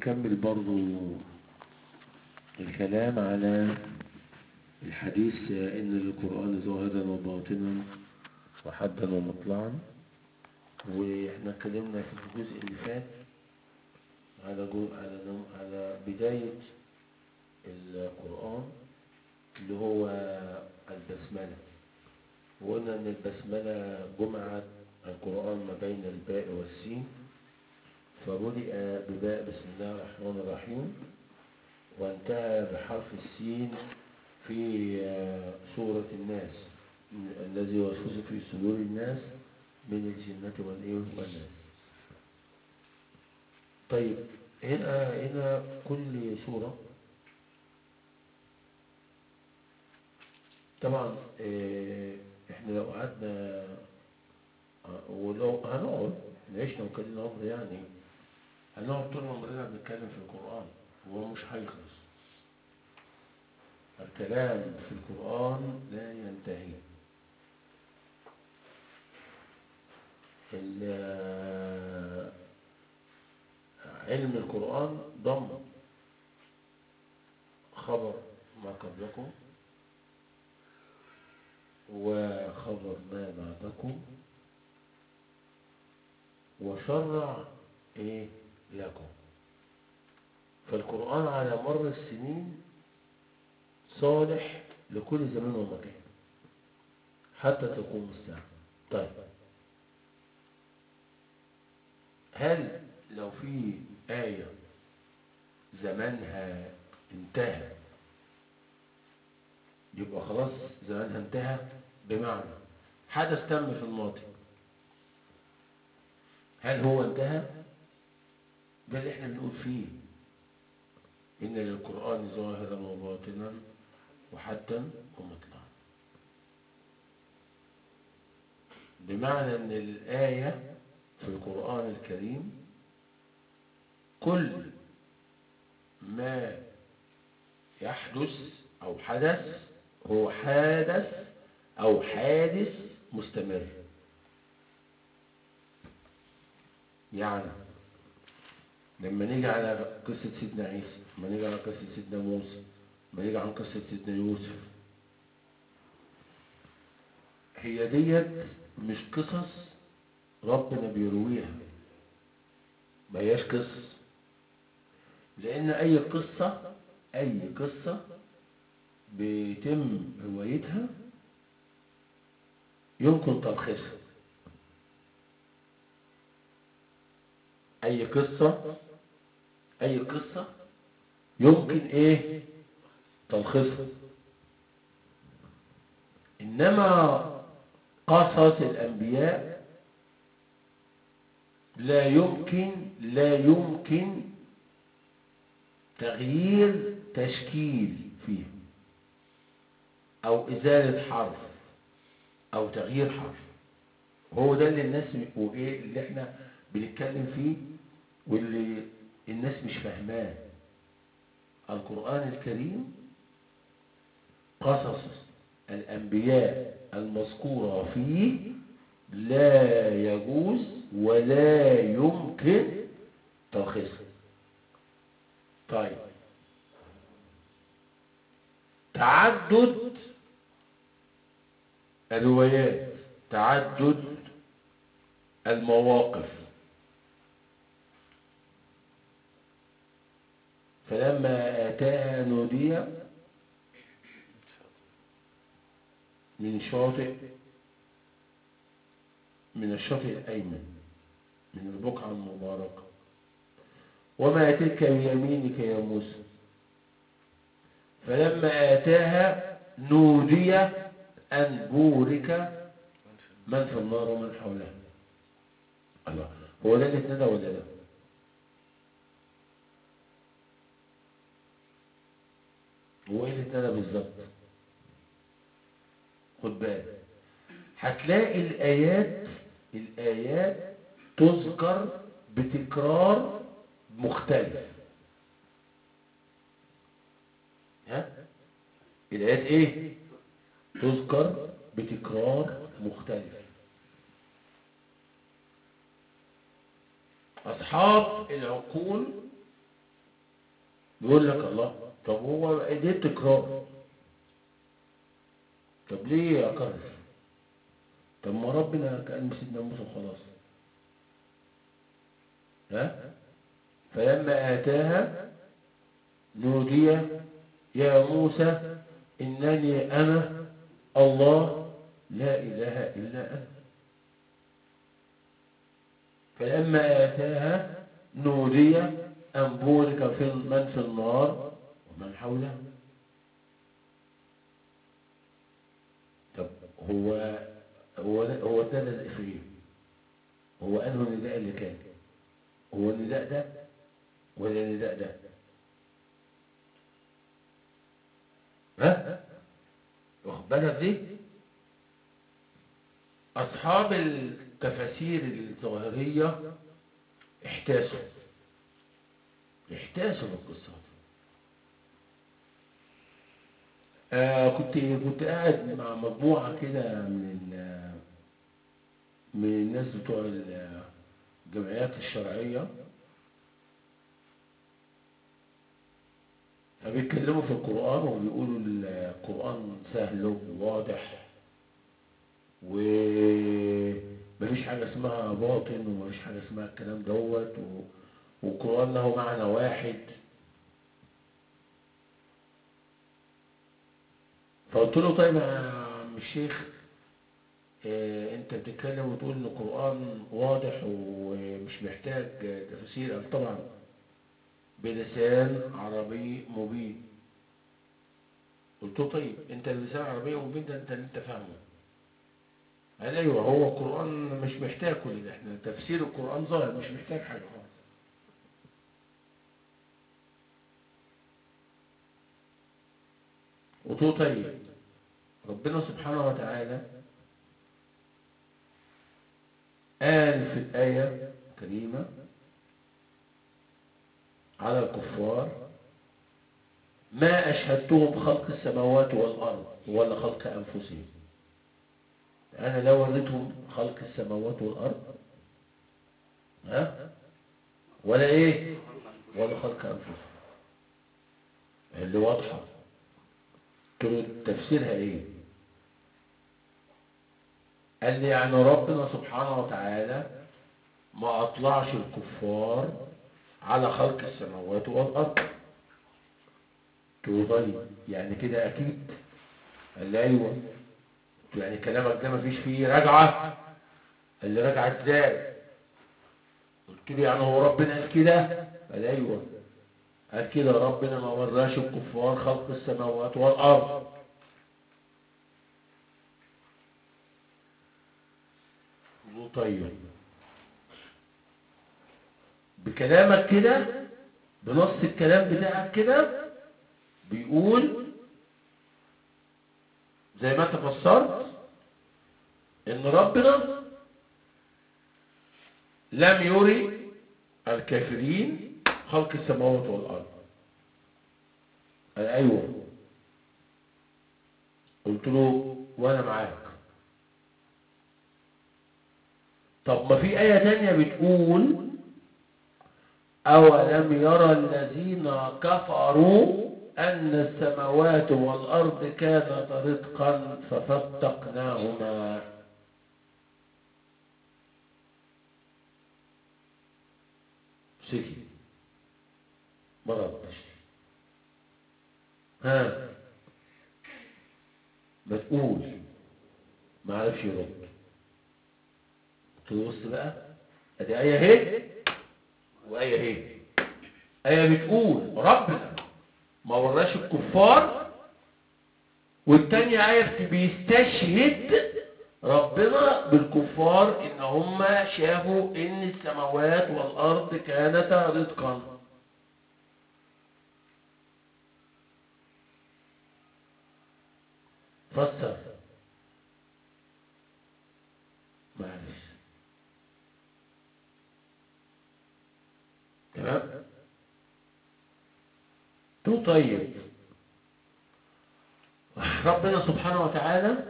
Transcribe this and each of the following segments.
نكمل برضو الكلام على الحديث إن للقرآن ظاهرا وباطنا وحدا ومطلعا واحنا اتكلمنا في الجزء اللي فات على جو على نوع على بداية القرآن اللي هو البسملة وقلنا ان البسملة جمعت القرآن ما بين الباء والسين فبدأ بباء بسم الله الرحمن الرحيم وانتهى بحرف السين في سورة الناس الذي يوسوس في صدور الناس من الجنة والإيه والناس طيب هنا هنا كل سورة طبعا اه احنا لو قعدنا ولو هنقعد عشنا وكلنا عمر يعني هنقعد طول عمرنا بنتكلم في القرآن هو مش هيخلص الكلام في القرآن لا ينتهي علم القرآن ضم خبر ما قبلكم وخبر ما بعدكم وشرع ايه لكم فالقرآن على مر السنين صالح لكل زمان ومكان حتى تقوم الساعة طيب هل لو في آية زمانها انتهى يبقى خلاص زمانها انتهى بمعنى حدث تم في الماضي هل هو انتهى ده اللي احنا بنقول فيه ان للقرآن ظاهرا وباطنا وحدا ومطلعا بمعنى ان الآية في القرآن الكريم كل ما يحدث أو حدث هو حادث أو حادث مستمر يعني لما نيجي على قصة سيدنا عيسى لما نيجي على قصة سيدنا موسى لما نيجي على قصة سيدنا يوسف هي ديت مش قصص ربنا بيرويها ما هياش قصص لان اي قصة اي قصة بيتم روايتها يمكن تلخيصها اي قصة اي قصة يمكن ايه تلخيصها انما قصص الانبياء لا يمكن لا يمكن تغيير تشكيل فيه او ازالة حرف او تغيير حرف هو ده اللي الناس وايه اللي احنا بنتكلم فيه واللي الناس مش فاهماه القرآن الكريم قصص الانبياء المذكورة فيه لا يجوز ولا يمكن تلخيصها طيب تعدد الروايات تعدد المواقف فلما أتاها نودي من شاطئ من الشاطئ الأيمن من البقعة المباركة وما تلك بيمينك يا موسى فلما آتاها نودي أن بورك من في النار ومن حولها الله هو ده اللي اتندى ولا لا هو ايه اللي اتندى بالظبط خد بالك هتلاقي الآيات الآيات تذكر بتكرار مختلف ها الآيات ايه تذكر بتكرار مختلف أصحاب العقول يقول لك الله طب هو دي تكرار طب ليه اكرر طب ما ربنا كان سيدنا موسى خلاص ها فلما اتاها نودي يا موسى انني انا الله لا اله الا انا فلما اتاها نودي ان بورك في من في النار ومن حوله طب هو هو هو ده الإفريم هو أنه النداء اللي كان هو النداء ده ولا النداء ده ها واخد بالك دي أصحاب التفاسير الظاهرية احتاسوا احتاسوا بالقصة آه كنت كنت قاعد مع مجموعة كده من ال من الناس بتوع الجمعيات الشرعية فبيتكلموا في القرآن وبيقولوا القرآن سهل وواضح ومفيش حاجة اسمها باطن ومفيش حاجة اسمها الكلام دوت والقرآن له معنى واحد فقلت له طيب يا عم الشيخ إيه انت بتتكلم وتقول ان القرآن واضح ومش محتاج تفسير قال طبعا بلسان عربي مبين قلت له طيب انت اللسان عربي مبين ده انت اللي انت فاهمه قال ايوه هو القرآن مش محتاج كل ده احنا تفسير القرآن ظاهر مش محتاج حاجة خالص قلت له طيب ربنا سبحانه وتعالى قال في الآية الكريمة على الكفار ما أشهدتهم خلق السماوات والأرض ولا خلق أنفسهم أنا لا وريتهم خلق السماوات والأرض ها ولا إيه ولا خلق أنفسهم اللي واضحة تفسيرها إيه قال لي يعني ربنا سبحانه وتعالى ما أطلعش الكفار على خلق السماوات والأرض توضلي يعني كده أكيد قال لي أيوة يعني كلامك ده مفيش فيه رجعة قال لي رجعة ازاي قلت له يعني هو ربنا قال كده قال أيوة قال كده ربنا ما وراش الكفار خلق السماوات والأرض طيب بكلامك كده بنص الكلام بتاعك كده بيقول زي ما انت فسرت ان ربنا لم يري الكافرين خلق السماوات والارض قال ايوه قلت له وانا معاك طب ما في آية تانية بتقول أولم يرى الذين كفروا أن السماوات والأرض كانتا رتقا ففتقناهما سكي ما ردش ها ما تقول ما عرفش يرد تبص بقى ادي آية اهي وآية اهي آية بتقول ربنا ما وراش الكفار والتانية آية بيستشهد ربنا بالكفار ان هم شافوا ان السماوات والارض كانتا رزقا فسر معلش تمام تو طيب ربنا سبحانه وتعالى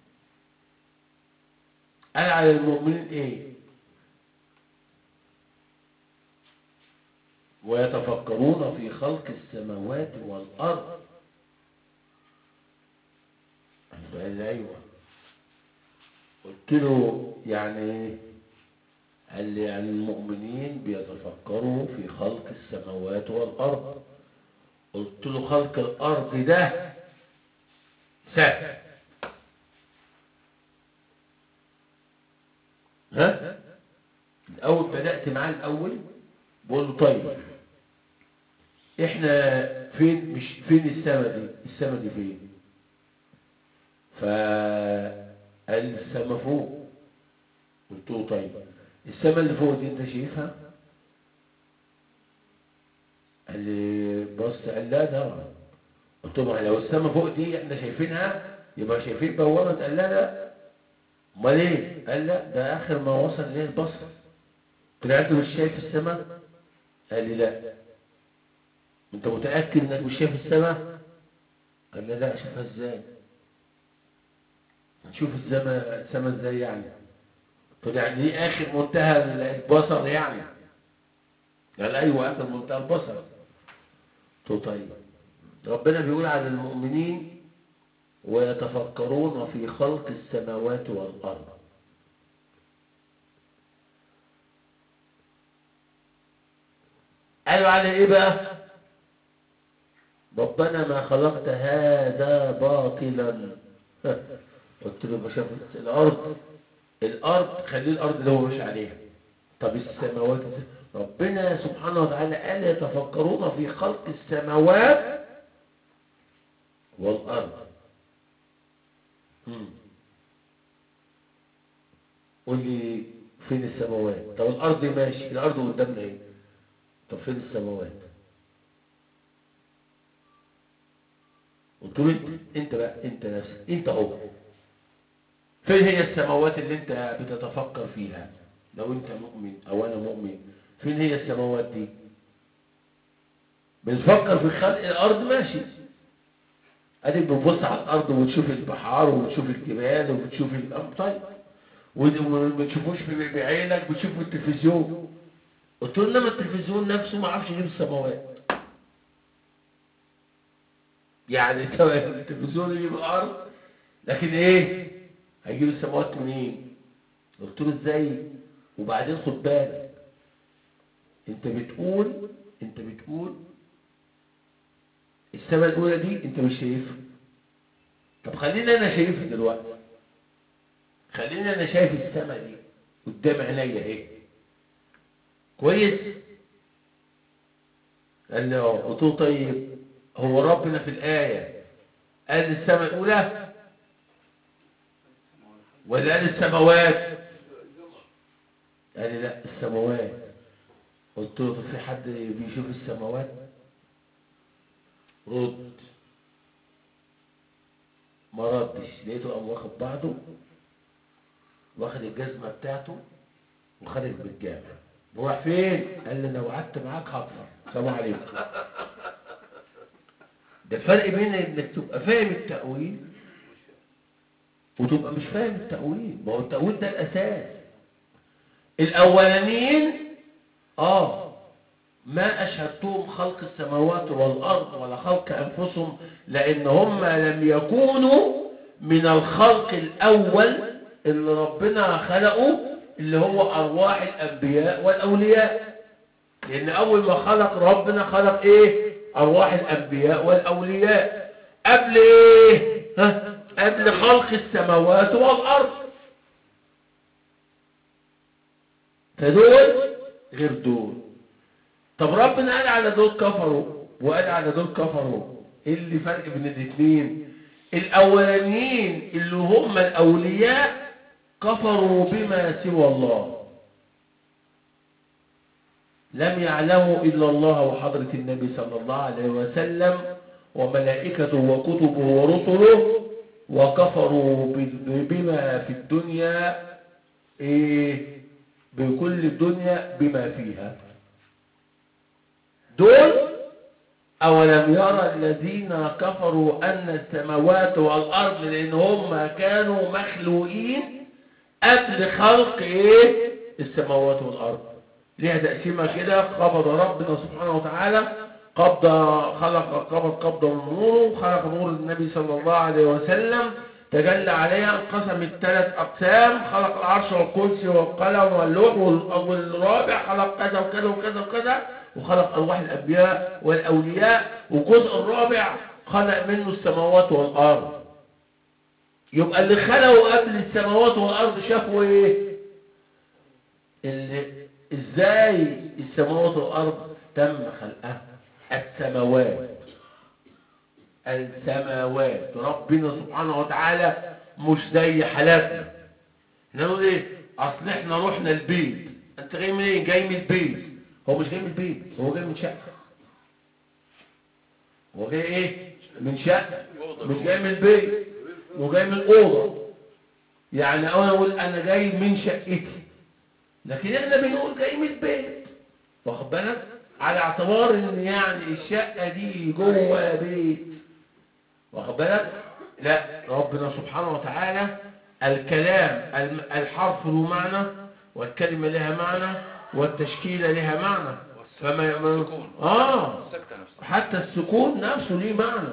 قال على المؤمنين ايه ويتفكرون في خلق السماوات والأرض قال لي أيوة قلت له يعني ايه قال لي يعني المؤمنين بيتفكروا في خلق السماوات والأرض قلت له خلق الأرض ده سهل ها الأول بدأت معاه الأول بقول له طيب احنا فين مش فين السما دي السما دي فين فقال لي السما فوق قلت له طيب السما اللي فوق دي انت شايفها قال لي بص قال لا ده قلت له ما لو السما فوق دي احنا شايفينها يبقى شايفين بوابه قال لا لا امال ايه قال لا ده اخر ما وصل ليه البصر طلعت مش شايف السما قال لي لا انت متاكد انك مش شايف السما قال لي لا اشوفها ازاي نشوف السما السما ازاي يعني طب يعني دي اخر منتهى البصر يعني قال ايوه اخر منتهى البصر قلت له طيب ربنا بيقول على المؤمنين ويتفكرون في خلق السماوات والارض قالوا على ايه بقى ربنا ما خلقت هذا باطلا قلت له بشوف الارض الارض خليه الارض اللي هو مش عليها طب السماوات ربنا سبحانه وتعالى قال يتفكرون في خلق السماوات والارض مم. قول لي فين السماوات طب الارض ماشي الارض قدامنا ايه طب فين السماوات قلت له انت انت بقى انت نفسك انت اهو فين هي السماوات اللي انت بتتفكر فيها لو انت مؤمن او انا مؤمن فين هي السماوات دي بنفكر في خلق الارض ماشي اديك بتبص على الارض وتشوف البحار وتشوف الجبال وتشوف الامر طيب وما بتشوفوش بعينك بتشوف في التلفزيون قلت له انما التلفزيون نفسه ما عرفش يجيب السماوات يعني التلفزيون يجيب الارض لكن ايه هيجيب السماوات منين قلت له ازاي وبعدين خد بالك انت بتقول انت بتقول السماء الاولى دي انت مش شايفها طب خليني انا شايفها دلوقتي خليني انا شايف السماء دي قدام عينيا اهي كويس قال لي اه قلت له طيب هو ربنا في الايه قال السماء الاولى ولا قال السماوات قال لي لا السماوات قلت له طب في حد بيشوف السماوات رد ما ردش لقيته قام واخد بعضه واخد الجزمه بتاعته وخارج بالجامع بروح فين قال لي انا وعدت معاك هكفر سلام عليكم ده الفرق بين انك تبقى فاهم التأويل وتبقى مش فاهم التأويل ما هو التأويل ده الأساس الأولانيين آه ما أشهدتهم خلق السماوات والأرض ولا خلق أنفسهم لأن هم لم يكونوا من الخلق الأول اللي ربنا خلقه اللي هو أرواح الأنبياء والأولياء لأن أول ما خلق ربنا خلق إيه أرواح الأنبياء والأولياء قبل إيه ها؟ قبل خلق السماوات والأرض فدول غير دول طب ربنا قال على دول كفروا وقال على دول كفروا ايه اللي فرق بين الاثنين الاولانيين اللي هم الاولياء كفروا بما سوى الله لم يعلموا الا الله وحضرة النبي صلى الله عليه وسلم وملائكته وكتبه ورسله وكفروا بما في الدنيا ايه بكل الدنيا بما فيها دول أولم يرى الذين كفروا أن السماوات والأرض لأن هم كانوا مخلوقين قبل خلق إيه السماوات والأرض ليها تقسيمة كده قبض ربنا سبحانه وتعالى قبض خلق قبض قبضة من نوره خلق نور النبي صلى الله عليه وسلم تجلى عليها انقسم الثلاث أقسام خلق العرش والكرسي والقلم واللوح وال- والرابع خلق كذا وكذا وكذا وكذا وخلق أرواح الأنبياء والأولياء والجزء الرابع خلق منه السماوات والأرض يبقى اللي خلقوا قبل السماوات والأرض شافوا إيه؟ اللي إزاي السماوات والأرض تم خلقها السماوات السماوات ربنا سبحانه وتعالى مش زي حالاتنا احنا نقول ايه اصل احنا رحنا البيت انت جاي من ايه جاي من البيت هو مش جاي من البيت هو جاي من شقه هو جاي ايه من شقه مش جاي من البيت هو جاي من الاوضه يعني انا اقول انا جاي من شقتي لكن احنا بنقول جاي من البيت واخد بالك على اعتبار ان يعني الشقه دي جوه بيت واخد بالك لا ربنا سبحانه وتعالى الكلام الم- الحرف له معنى والكلمة لها معنى والتشكيلة لها معنى فما السكون. اه السكتة نفسها حتى السكون نفسه ليه معنى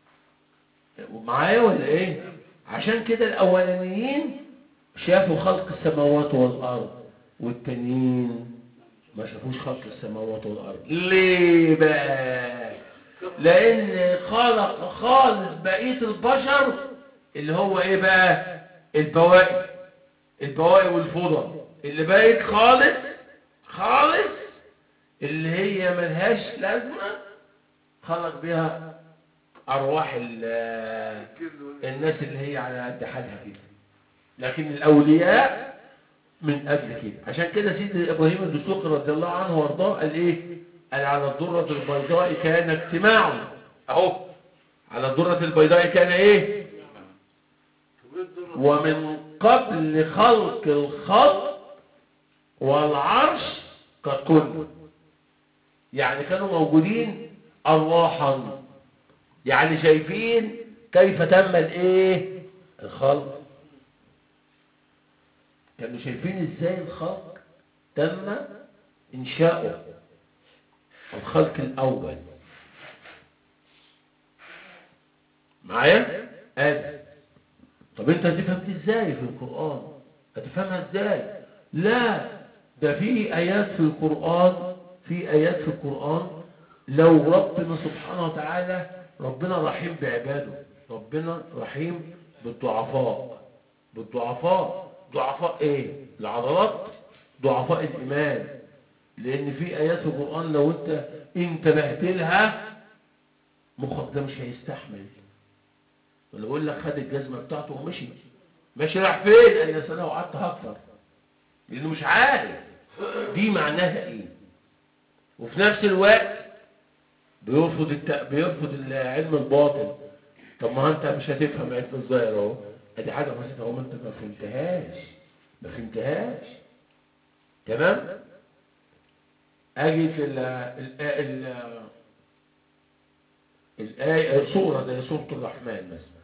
معايا ولا ايه عشان كده الاولانيين شافوا خلق السماوات والارض والتانيين ما شافوش خلق السماوات والارض ليه بقى لان خلق خالص بقيه البشر اللي هو ايه بقى البواقي البواقي والفضل اللي بقيت خالص خالص اللي هي ملهاش لازمه خلق بها ارواح ال- الناس اللي هي على قد حالها كده لكن الاولياء من اجل كده عشان كده سيدنا ابراهيم الدسوقي رضي الله عنه وارضاه قال ايه قال على الذره البيضاء كان اجتماع اهو على الذره البيضاء كان ايه ومن قبل خلق الخلق والعرش قد كن يعني كانوا موجودين ارواحا يعني شايفين كيف تم الايه الخلق كانوا شايفين ازاي الخلق تم انشاؤه الخلق الاول معايا ادي طب انت هتفهم دي ازاي في القرآن هتفهمها ازاي لا ده في ايات في القرآن في ايات في القرآن لو ربنا سبحانه وتعالى ربنا رحيم بعباده ربنا رحيم بالضعفاء بالضعفاء ضعفاء ايه العضلات ضعفاء الايمان لان في ايات في القرآن لو انت انتبهت لها مخك ده مش هيستحمل ولا بقول لك خد الجزمة بتاعته ومشي ماشي راح فين قال يا سلام وقعدت هكتر لانه مش عارف دي معناها ايه وفي نفس الوقت بيرفض الت... بيرفض العلم الباطن طب ما انت مش هتفهم علم الظاهر اهو ادي حاجه بسيطه اهو ما انت ما فهمتهاش ما فهمتهاش تمام اجي في ال ال ال الآية سورة زي سورة الرحمن مثلا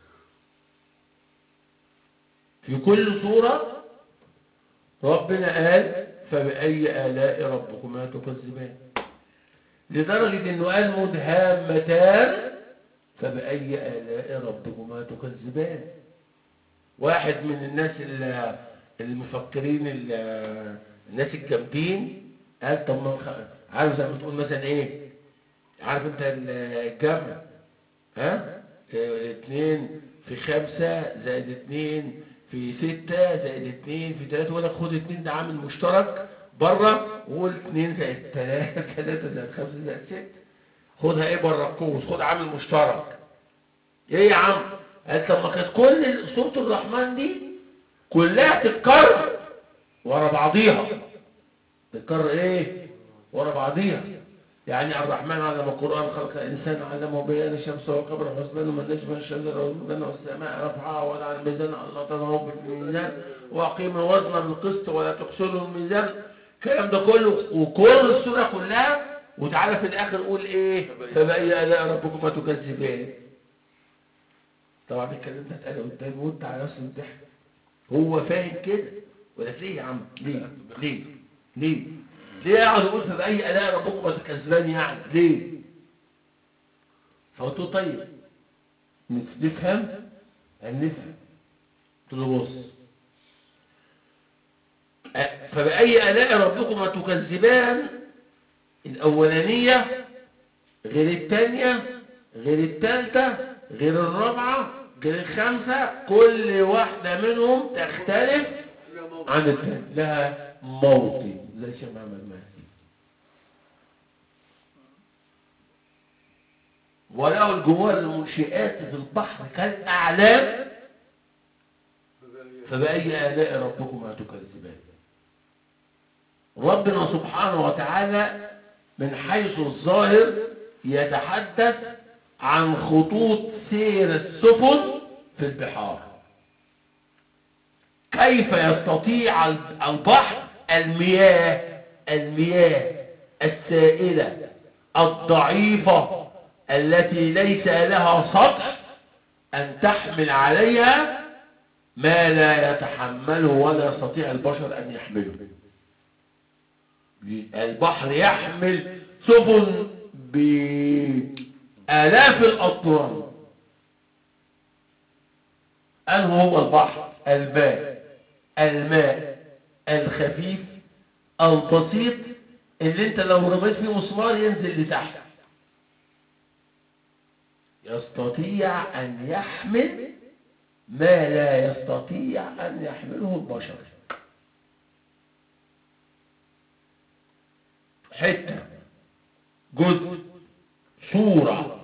في كل سورة ربنا قال فبأي آلاء ربكما تكذبان لدرجة انه قال مدهامتان فبأي آلاء ربكما تكذبان واحد من الناس ال- المفكرين ال- الناس الجامدين قال طب ما نخ- عارف زي ما تقول مثلا ايه عارف انت ال- الجمع ها اه، اتنين في خمسة زائد اتنين في ستة زائد اتنين في تلاتة ولا خد اتنين ده عامل مشترك بره وقول اتنين زائد تلاتة تلاتة زائد خمسة زائد ستة خدها ايه بره القوس خد عامل مشترك ايه يا عم قال طب ما كانت كل سورة الرحمن دي كلها تتكرر ورا بعضيها تتكرر ايه ورا بعضيها يعني الرحمن علم القرآن خلق الإنسان علمه بيان الشمس والقمر حسبان ومن النجم والشجر والجبال والسماء رفعها وضع الميزان الله تضرب بالميزان وأقيم الوزن بالقسط ولا تقصروا الميزان الكلام ده كله وكل السورة كلها وتعالى في الآخر قول إيه فبأي آلاء ربكما تكذبان طبعا الكلام ده اتقال قدامي وانت على نفس الضحك هو فاهم كده ولا ليه يا عم ليه ليه ليه ليه يقعد يقول فبأي آلاء ربكم تكذبان يعني ليه فقلت له طيب نفهم قال نفهم قلت له بص أ- فبأي آلاء ربكما تكذبان الأولانية غير الثانية غير الثالثة غير الرابعة غير الخامسة كل واحدة منهم تختلف عن الثانية لها موطن ليس مع المهدي وله الجوار المنشئات في البحر كالأعلام فبأي آلاء ربكما تكذبان ربنا سبحانه وتعالى من حيث الظاهر يتحدث عن خطوط سير السفن في البحار كيف يستطيع البحر المياه المياه السائلة الضعيفة التي ليس لها سطح أن تحمل عليها ما لا يتحمله ولا يستطيع البشر أن يحمله البحر يحمل سفن بآلاف الأطنان أنه هو البحر الماء الماء الخفيف البسيط اللي انت لو رميت فيه مسمار ينزل لتحت يستطيع أن يحمل ما لا يستطيع أن يحمله البشر حتة جزء صورة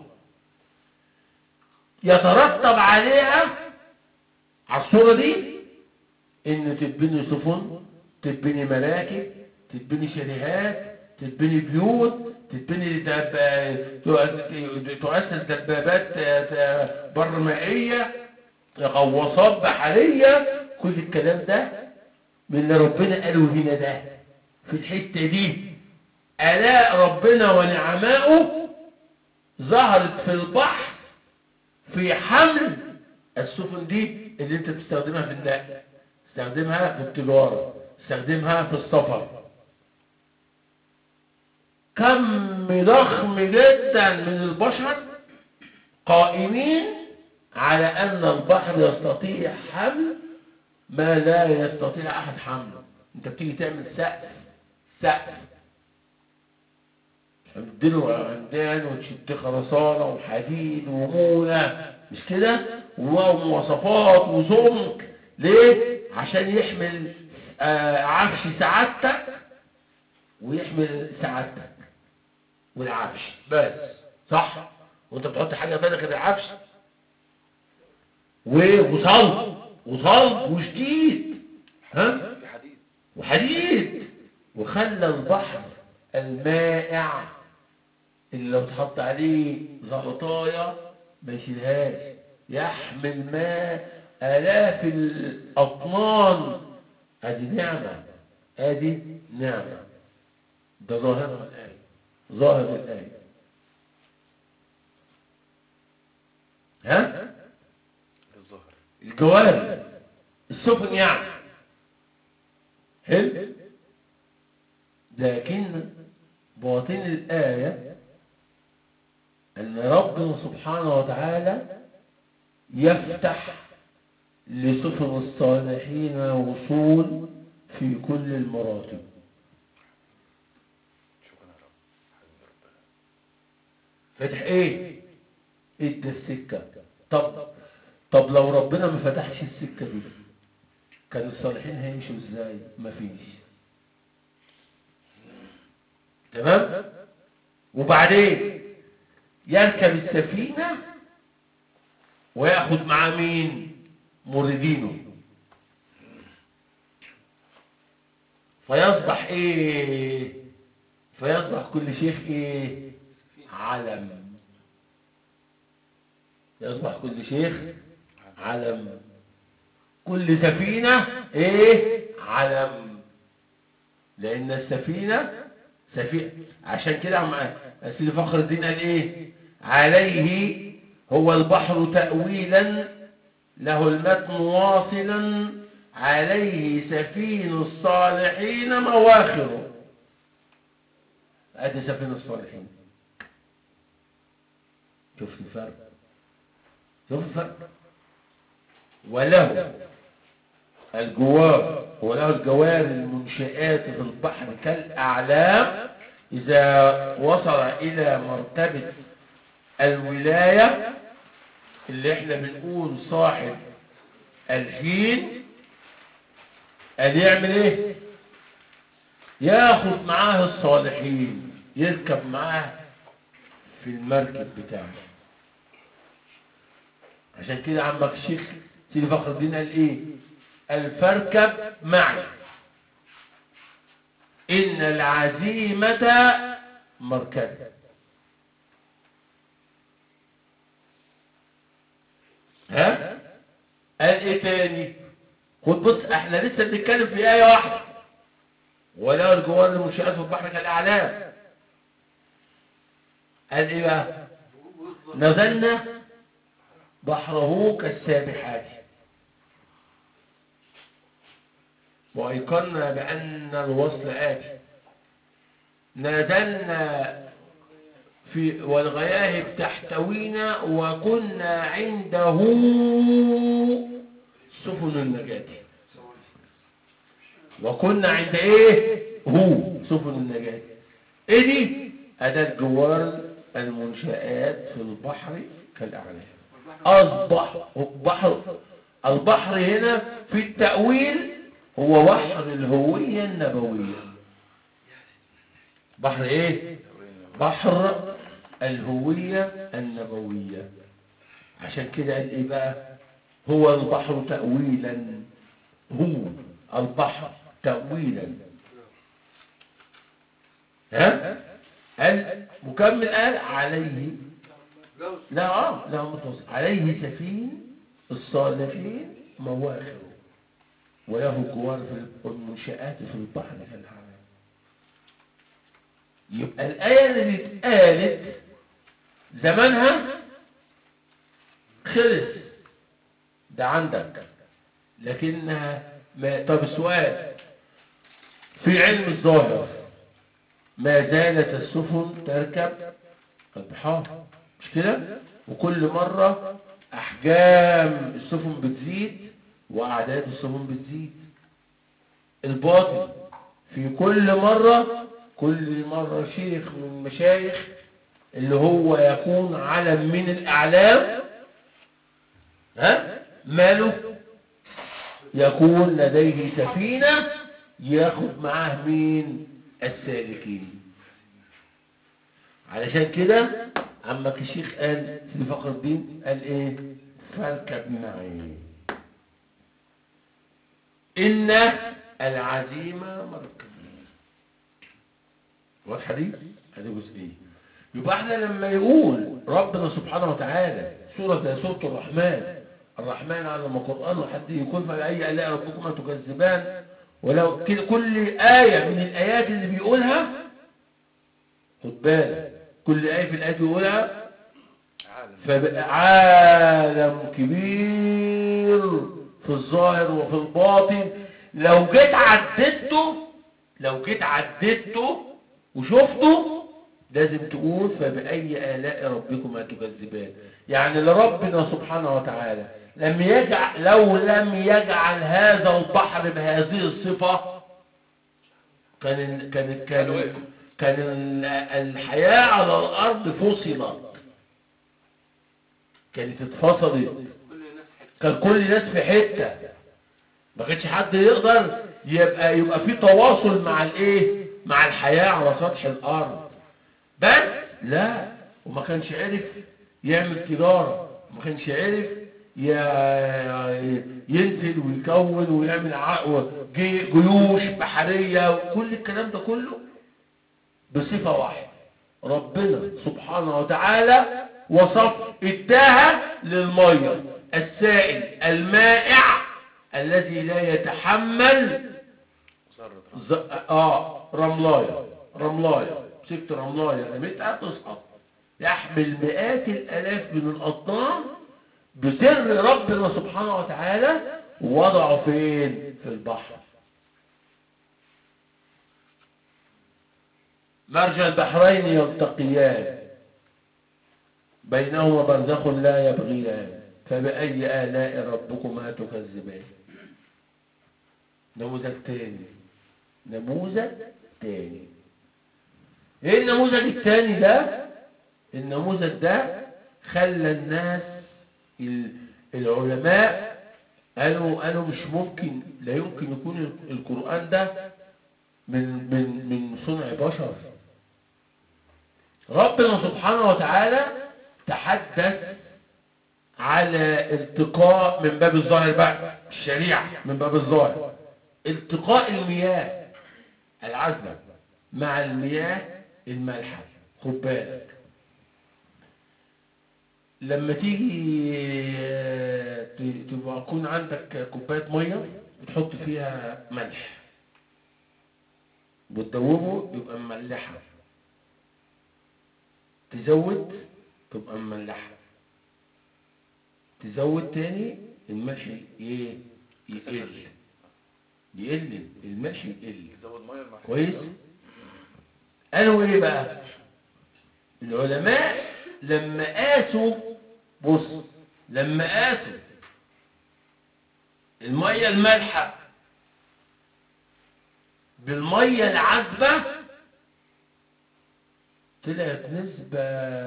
يترتب عليها على الصورة دي ان تتبني سفن تتبني مراكب تتبني شاليهات تتبني بيوت تتبني دب... تؤسس دبابات بر مائية غواصات بحرية كل الكلام ده من اللي ربنا قاله هنا ده في الحتة دي آلاء ربنا ونعمائه ظهرت في البحر في حمل السفن دي اللي انت بتستخدمها في النقل تستخدمها في التجارة تستخدمها في السفر كم ضخم جدا من البشر قائمين على أن البحر يستطيع حمل ما لا يستطيع أحد حمله انت بتيجي تعمل سقف سقف تديله عمدان وتشد خرسانة وحديد ومونة مش كده ومواصفات وسمك ليه عشان يحمل آه عفش سعادتك ويحمل سعادتك والعفش بس صح وانت بتحط حاجة بالك غير العفش وصلب وصلب وشديد ها وحديد وخلى البحر المائع اللي لو تحط عليه زغطايا ما يشيلهاش يحمل ماء آلاف الأطنان ادي نعمة ادي نعمة ده ظاهر الآية ظاهر الآية ها الظهر الجواري السفن يعني حلو لكن باطن الآية أن ربنا سبحانه وتعالى يفتح لسفن الصالحين وصول في كل المراتب شكرا يا رب حبيبي ربنا فتح ايه ادى السكة طب طب لو ربنا ما فتحش السكة دي كان الصالحين هيمشوا ازاي مفيش تمام وبعدين يركب السفينة وياخد معاه مين مريدينه فيصبح ايه فيصبح كل شيخ ايه علم يصبح كل شيخ علم كل سفينة ايه علم لان السفينة سفينة عشان كده عم سيدي فخر الدين قال ايه عليه هو البحر تأويلا له المتن واصلا عليه سفين الصالحين مواخر ادي سفينة الصالحين شوف الفرق شوف الفرق وله الجوار وله الجوار المنشآت في البحر كالأعلام إذا وصل إلى مرتبة الولاية اللي احنا بنقول صاحب الحين قال يعمل ايه ياخد معاه الصالحين يركب معاه في المركب بتاعه عشان كده عمك الشيخ سيدي فخر الدين قال ايه الفركب معي ان العزيمة مركب ها قال ايه تاني خد بص احنا لسه بنتكلم في ايه واحده ولا الجوار المنشآت في البحر كالاعلام قال ايه بقى نزلنا بحره كالسابحات وأيقنا بأن الوصل آتي نزلنا في والغياهب تحتوينا وكنا عنده سفن النجاة وكنا عند ايه هو سفن النجاة ايه دي اداة جوار المنشآت في البحر كالأعلام أصبح بحر البحر هنا في التأويل هو بحر الهوية النبوية بحر ايه بحر الهوية النبوية عشان كده قال ايه بقى هو البحر تأويلا هو البحر تأويلا ها قال مكمل قال عليه لا اه لا متوسط عليه سفين الصالحين مواخر وله جوار في المنشآت في البحر في الحرام يبقى الآية اللي اتقالت زمانها خلص ده عندك لكنها ما طب السؤال في علم الظاهر ما زالت السفن تركب البحار مش كده وكل مرة أحجام السفن بتزيد وأعداد السفن بتزيد الباطل في كل مرة كل مرة شيخ من المشايخ اللي هو يكون علم من الأعلام ها ماله يكون لديه سفينة ياخد معاه مين السالكين علشان كده عمك الشيخ قال في فقر الدين قال ايه فاركب معي ان العزيمة مركب واضحة دي هذه جزئية يبقى احنا لما يقول ربنا سبحانه وتعالى سورة زي سورة الرحمن الرحمن علم القرآن وحد يكون فلأي آلاء ربكما تكذبان ولو كده كل آية من الآيات اللي بيقولها خد بالك كل آية في الآيات بيقولها عالم فبقى عالم كبير في الظاهر وفي الباطن لو جيت عددته لو جيت عددته وشفته لازم تقول فبأي آلاء ربكما تكذبان يعني لربنا سبحانه وتعالى لم يجعل لو لم يجعل هذا البحر بهذه الصفة كان كان كان كان الحياة على الأرض فصلت كانت اتفصلت كان كل الناس في حتة ما كانش حد يقدر يبقى يبقى في تواصل مع الايه مع الحياة على سطح الأرض بس لا وما كانش عرف يعمل تجارة ما كانش عرف ي- ينزل ويكون ويعمل ع- جي- جيوش بحرية وكل الكلام ده كله بصفة واحدة ربنا سبحانه وتعالى وصف اداها للمية السائل المائع الذي لا يتحمل ذرة ز... اه رملاية رملاية مسكت رملاية رميتها تسقط يحمل مئات الالاف من الاطنان بسر ربنا سبحانه وتعالى وضعه فين في البحر مرج البحرين يلتقيان بينهما برزخ لا يبغيان فبأي آلاء ربكما تكذبان نموذج تاني نموذج تاني ايه النموذج التاني ده النموذج ده خلى الناس ال- العلماء قالوا قالوا مش ممكن لا يمكن يكون القرآن ده من من من صنع بشر ربنا سبحانه وتعالى تحدث على التقاء من باب الظاهر بقى الشريعة من باب الظاهر التقاء المياه العذبة مع المياه المالحة خد بالك لما تيجي آه، ت- تبقى يكون عندك كوباية مية بتحط فيها ملح وتدوبه يبقى مملحة تزود تبقى مملحة تزود تاني الملح ايه يقل يقل الملح يقل يزود ميه المحل كويس قالوا ايه بقى العلماء لما قاسوا بص لما قاسوا الميه المالحه بالميه العذبه طلعت نسبه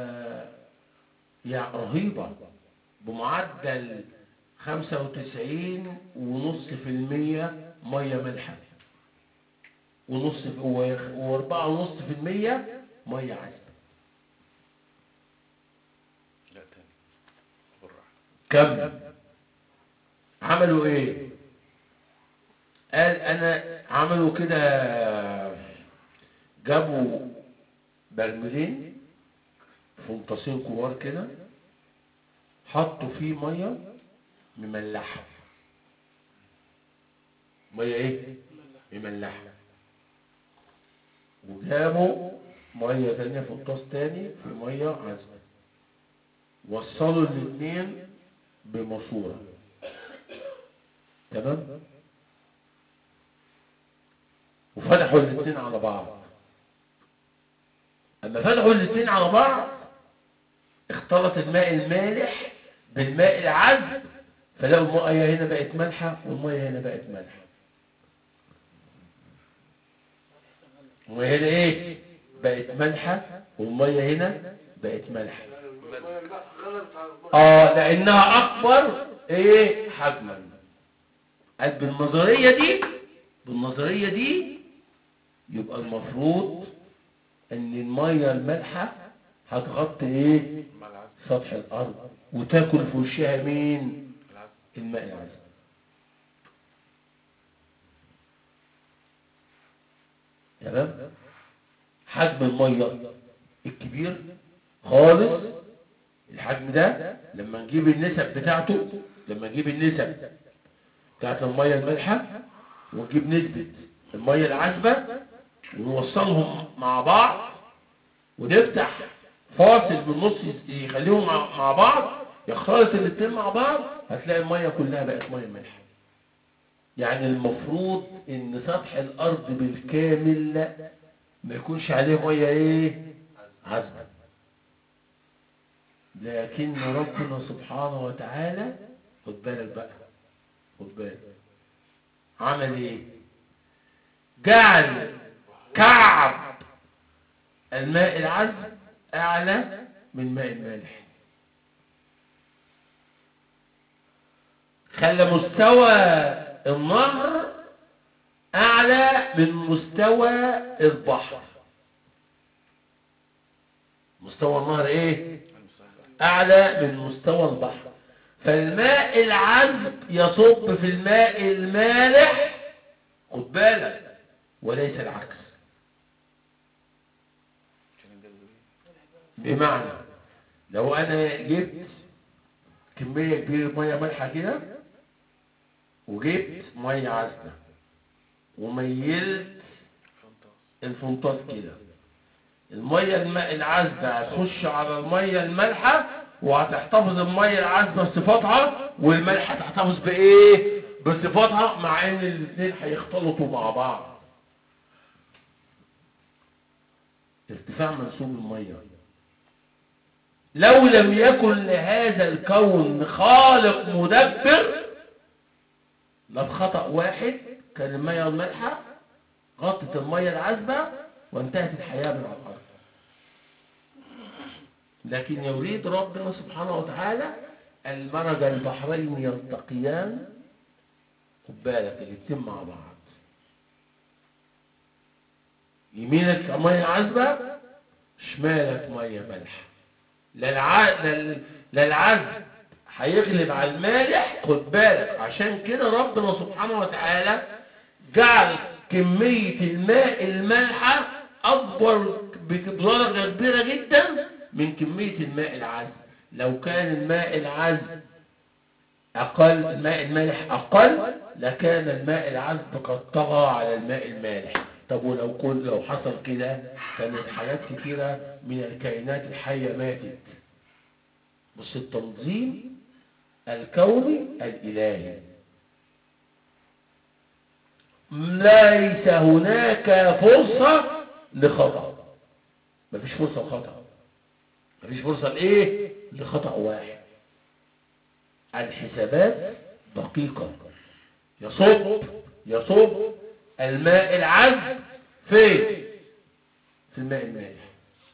يعني رهيبه بمعدل 95 ونص في المية مية مالحة ونص واربعة ونص في المية مية عذبة لا تاني بالراحه كم عملوا ايه قال انا عملوا كده جابوا برميلين فنطاسين كبار كده حطوا فيه ميه مملحه ميه ايه مملحه وجابوا ميه تانية فنطاس تاني في ميه عذبه وصلوا الاثنين بماسوره تمام وفتحوا الاثنين على بعض اما فتحوا الاثنين على بعض اختلط الماء المالح بالماء العذب فلقوا المية هنا بقت مالحة والمية هنا بقت مالحة المية هنا ايه بقت مالحة والمية هنا بقت مالحة اه لانها اكبر ايه حجما قال بالنظرية دي بالنظرية دي يبقى المفروض ان المية المالحة هتغطي ايه مع العزم سطح الارض وتاكل في وشها مين العزم الماء العذب تمام حجم الميه الكبير خالص الحجم ده لما نجيب النسب بتاعته لما نجيب النسب بتاعت الميه المالحه ونجيب نسبه الميه العذبه ونوصلهم مع بعض ونفتح فاصل بالنص يخليهم مع مع بعض يختلط الاتنين مع بعض هتلاقي الميه كلها بقت ميه مالحه يعني المفروض ان سطح الارض بالكامل ما يكونش عليه ميه ايه عذبه لكن ربنا سبحانه وتعالى خد بالك بقى خد بالك عمل ايه جعل كعب الماء العذب اعلى من ماء المالح خلى مستوى النهر اعلى من مستوى البحر مستوى النهر ايه اعلى من مستوى البحر فالماء العذب يصب في الماء المالح خد بالك وليس العكس عشان الجاذبيه بمعنى لو انا جبت كمية كبيرة مية مالحة كده وجبت مية عذبة وميلت فانتاس الفنطاس كده المية الماء العذبة هتخش على المية المالحة وهتحتفظ المية العذبة بصفاتها والمالحة تحتفظ بإيه؟ بصفاتها مع إن الاتنين هيختلطوا مع بعض ارتفاع منسوب المية لو لم يكن لهذا الكون خالق مدبر لبخطأ واحد كان المية المالحة غطت المية العذبة وانتهت الحياة من على الأرض لكن يريد ربنا سبحانه وتعالى المرج البحرين يلتقيان خد بالك الاتنين مع بعض يمينك ميه عذبه شمالك ميه مالحه لا الع... لا ال- لا العذب هيغلب على المالح خد بالك عشان كده ربنا سبحانه وتعالى جعل كمية الماء المالحة أكبر بدرجة كبيرة جدا من كمية الماء العذب لو كان الماء العذب أقل الماء المالح أقل لكان الماء العذب قد طغى على الماء المالح طب ولو كن لو حصل كده كانت حاجات كتيرة من الكائنات الحية ماتت بص التنظيم الكوني الإلهي ليس هناك فرصة لخطأ مفيش فرصة لخطأ مفيش فرصة لإيه لخطأ واحد الحسابات دقيقة يصب يصب الماء العذب فين في الماء المالح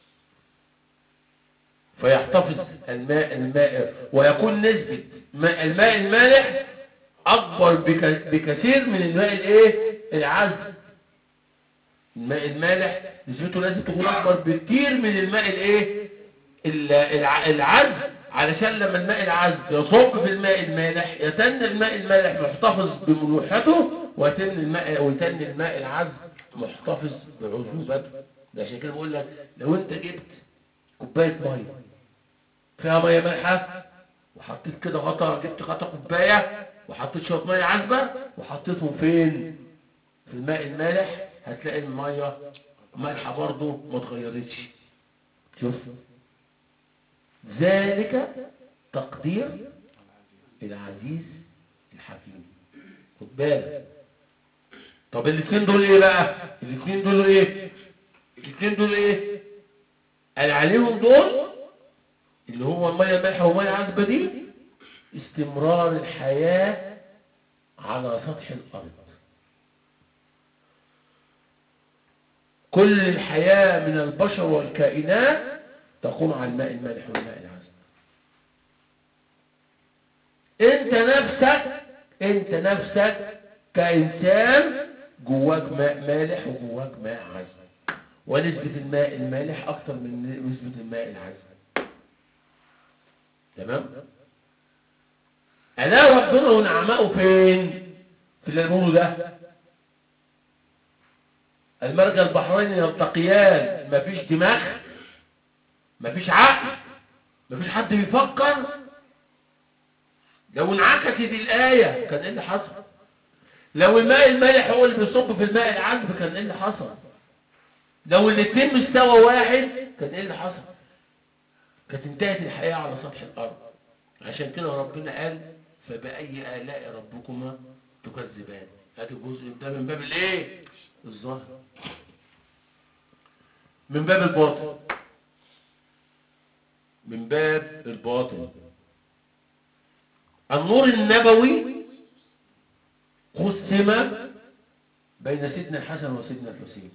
فيحتفظ الماء الماء ويكون نسبة ماء الماء المالح أكبر بك- بكثير من الماء الإيه العذب الماء المالح نسبته لازم تكون أكبر بكثير من الماء الإيه ال- الع- العذب علشان لما الماء العذب يصب في الماء المالح يتن الماء المالح محتفظ بملوحته ويتن الماء ويتن الماء العذب محتفظ بعذوبته ده عشان كده بقول لك لو انت جبت كوبايه ميه فيها ميه مالحه وحطيت كده غطا جبت غطا كوبايه وحطيت شويه ميه عذبه وحطيتهم فين في الماء المالح هتلاقي الميه مالحه برضه ما اتغيرتش شوف ذلك تقدير العزيز الحكيم خد بالك طب الاثنين دول ايه بقى الاثنين دول ايه الاثنين دول ايه قال عليهم دول اللي هو الميه المالحه والميه العذبه دي استمرار الحياه على سطح الارض كل الحياه من البشر والكائنات تقوم على الماء المالح والماء العذب انت نفسك انت نفسك كإنسان جواك ماء مالح وجواك ماء عذب ونسبة الماء المالح أكثر من نسبة الماء العذب تمام ألا ربنا ونعمائه فين في اللي نقوله ده المرج البحرين يلتقيان مفيش دماغ مفيش عقل مفيش حد بيفكر لو انعكست الآية كان ايه اللي حصل لو الماء المالح هو اللي بيصب في الماء العذب كان ايه اللي حصل لو الاثنين مستوى واحد كان ايه اللي حصل كانت انتهت الحياة على سطح الأرض عشان كده ربنا قال فبأي آلاء ربكما تكذبان هذا جزء ده من باب الايه الظاهر من باب الباطن من باب الباطن النور النبوي قسم بين سيدنا الحسن وسيدنا الحسين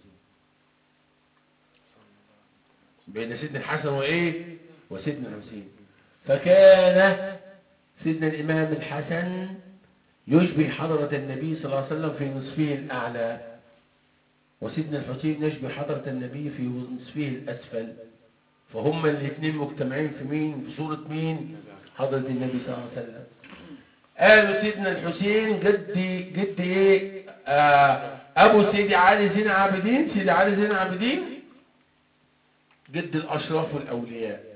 بين سيدنا الحسن وايه وسيدنا الحسين فكان سيدنا الامام الحسن يشبه حضرة النبي صلى الله عليه وسلم في نصفه الاعلى وسيدنا الحسين يشبه حضرة النبي في نصفه الاسفل فهم الاثنين مجتمعين في مين في صورة مين حضرة النبي صلى الله عليه وسلم قالوا سيدنا الحسين جدي جدي ايه آه ابو سيدي علي زين عابدين سيدي علي زين عابدين جد الاشراف والاولياء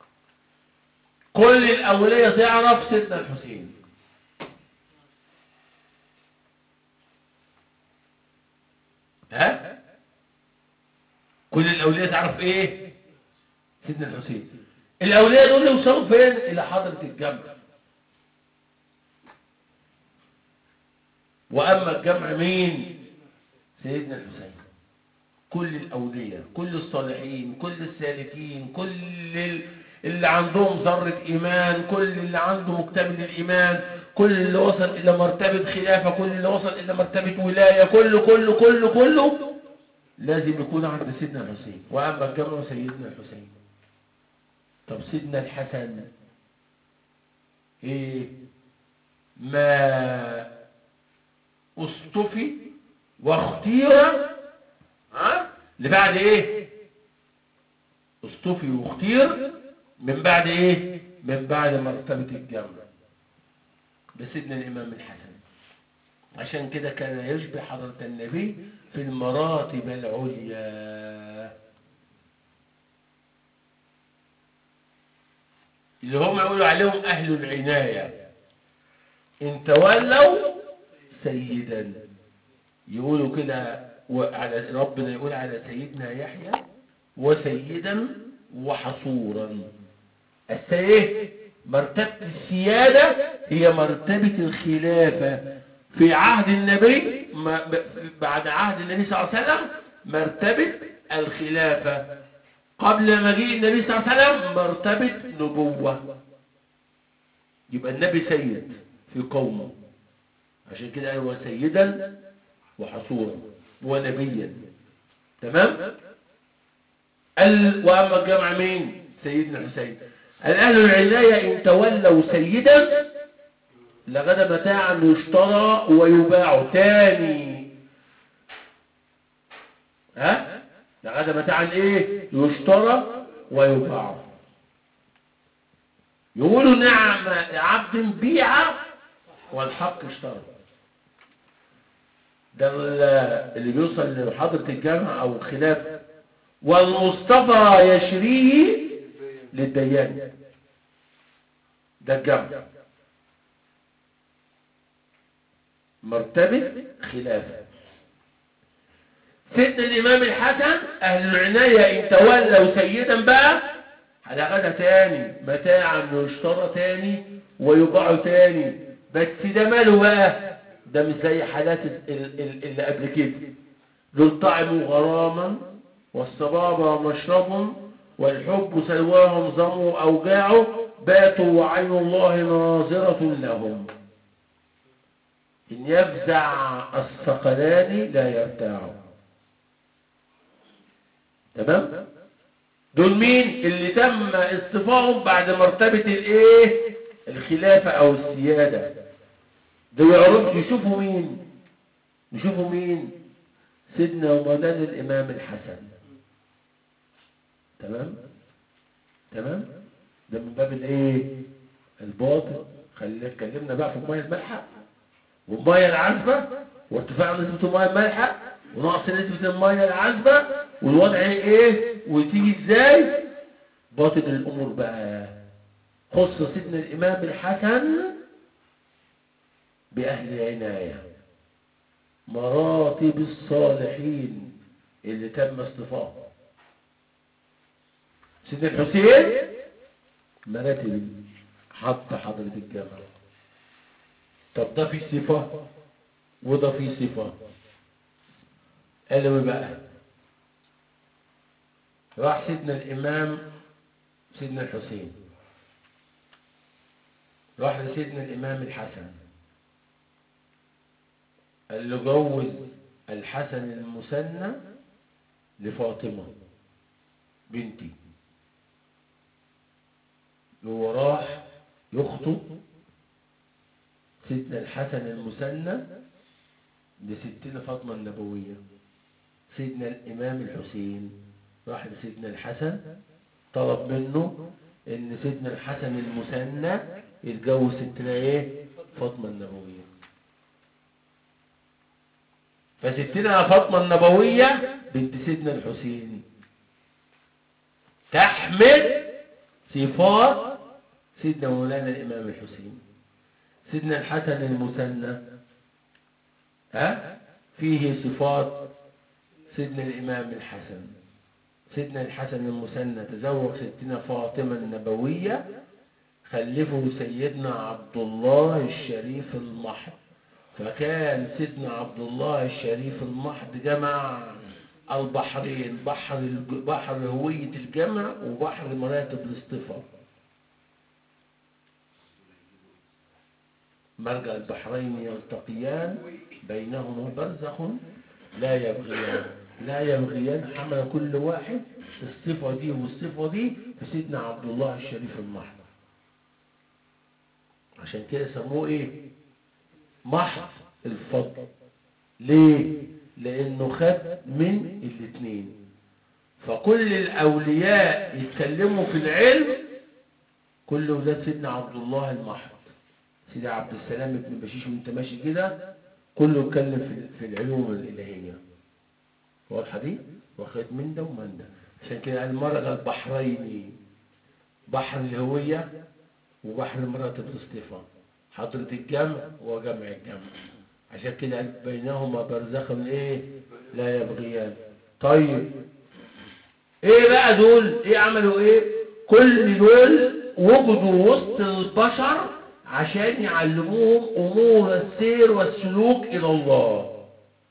كل الاولياء تعرف سيدنا الحسين ها كل الاولياء تعرف ايه سيدنا الحسين الاولياء دول يوصلوا فين الى حضرة الجمع واما الجمع مين سيدنا الحسين كل الأولياء كل الصالحين كل السالكين كل ال- اللي عندهم ذرة إيمان كل اللي عنده مكتمل الإيمان كل اللي وصل إلى مرتبة خلافة كل اللي وصل إلى مرتبة ولاية كله كله كله كله لازم يكون عند سيدنا الحسين وأما الجمع سيدنا الحسين طب سيدنا الحسن ايه ما اصطفي واختير ها لبعد ايه اصطفي واختير من بعد ايه من بعد مرتبة الجمع ده سيدنا الامام الحسن عشان كده كان يشبه حضرة النبي في المراتب العليا اللي هم يقولوا عليهم أهل العناية إن تولوا سيدا يقولوا كده وعلى ربنا يقول على سيدنا يحيى وسيدا وحصورا السيد مرتبة السيادة هي مرتبة الخلافة في عهد النبي ما- ب- بعد عهد النبي صلى الله عليه وسلم مرتبة الخلافة قبل مجيء النبي صلى الله عليه وسلم مرتبة نبوة يبقى النبي سيد في قومه عشان كده هو سيدا وحصورا ونبيا تمام ال... واما الجمع مين سيدنا حسين الاهل العناية ان تولوا سيدا لغدا متاعا يشترى ويباع تاني ها لغدا متاعا ايه يشترى ويباع يقولوا نعم عبد بيع والحق اشترى ده ال- اللي بيوصل لحضرة الجامع او خلاف والمصطفى يشريه للديان ده الجمع مرتبة خلافة سيدنا الإمام الحسن أهل العناية إن تولوا سيدا بقى على غدا تاني متاعا يشترى تاني ويباع تاني بس ده ماله بقى ده مش زي حالات ال- ال- ال- اللي قبل كده دول طعموا غراما والصبابة مشرب والحب سلواهم ظموا أوجاعه باتوا وعين الله ناظرة لهم إن يفزع الثقلان لا يرتاع تمام دول مين اللي تم اصطفاهم بعد مرتبة الايه الخلافة او السيادة دول يعرفوا يشوفوا مين يشوفوا مين سيدنا ومولانا الامام الحسن تمام تمام ده من باب الايه الباطن خلينا اتكلمنا بقى في الميه المالحه والميه العذبه وارتفاع نسبه الميه المالحه ونقص نسبه الميه العذبه والوضع ايه وتيجي ازاي باطن الامور بقى خص سيدنا الامام الحسن باهل عنايه مراتب الصالحين اللي تم اصطفاهم سيدنا الحسين مراتب حط حضرة الجامعة طب ده في صفة وده في صفة قالوا إيه بقى راح سيدنا الإمام سيدنا الحسين راح لسيدنا الإمام الحسن قال له جوز الحسن المثنى لفاطمة بنتي هو راح يخطب سيدنا الحسن المثنى لستنا فاطمة النبوية سيدنا الإمام الحسين راح لسيدنا الحسن طلب منه ان سيدنا الحسن المثنى يتجوز ستنا ايه فاطمة النبوية فستنا فاطمة النبوية بنت سيدنا الحسين تحمل صفات سيدنا مولانا الإمام الحسين سيدنا الحسن المثنى ها فيه صفات سيدنا الإمام الحسن سيدنا الحسن المثنى تزوج ستنا فاطمة النبوية خلفه سيدنا عبد الله الشريف المحض فكان سيدنا عبد الله الشريف المحض جمع البحرين بحر الج- بحر هوية الجمع وبحر مراتب الاصطفاء مرجع البحرين يلتقيان بينهما برزخ لا يبغيان لا يبغيان حمل كل واحد الصفة دي والصفة دي في سيدنا عبد الله الشريف المحضر عشان كده سموه ايه محض الفضل ليه لانه خد من الاثنين فكل الاولياء يتكلموا في العلم كل ولاد سيدنا عبد الله المحض سيدي عبد السلام ابن بشيش وانت ماشي كده كله يتكلم في في العلوم الالهيه واضحه دي واخد من ده ومن ده عشان كده قال مرغ البحرين بحر الهويه وبحر مراتب الاصطفاء حضرة الجمع وجمع الجمع عشان كده قال بينهما برزخ ايه لا يبغيان طيب ايه بقى دول ايه عملوا ايه كل دول وجدوا وسط البشر عشان يعلموهم امور السير والسلوك الى الله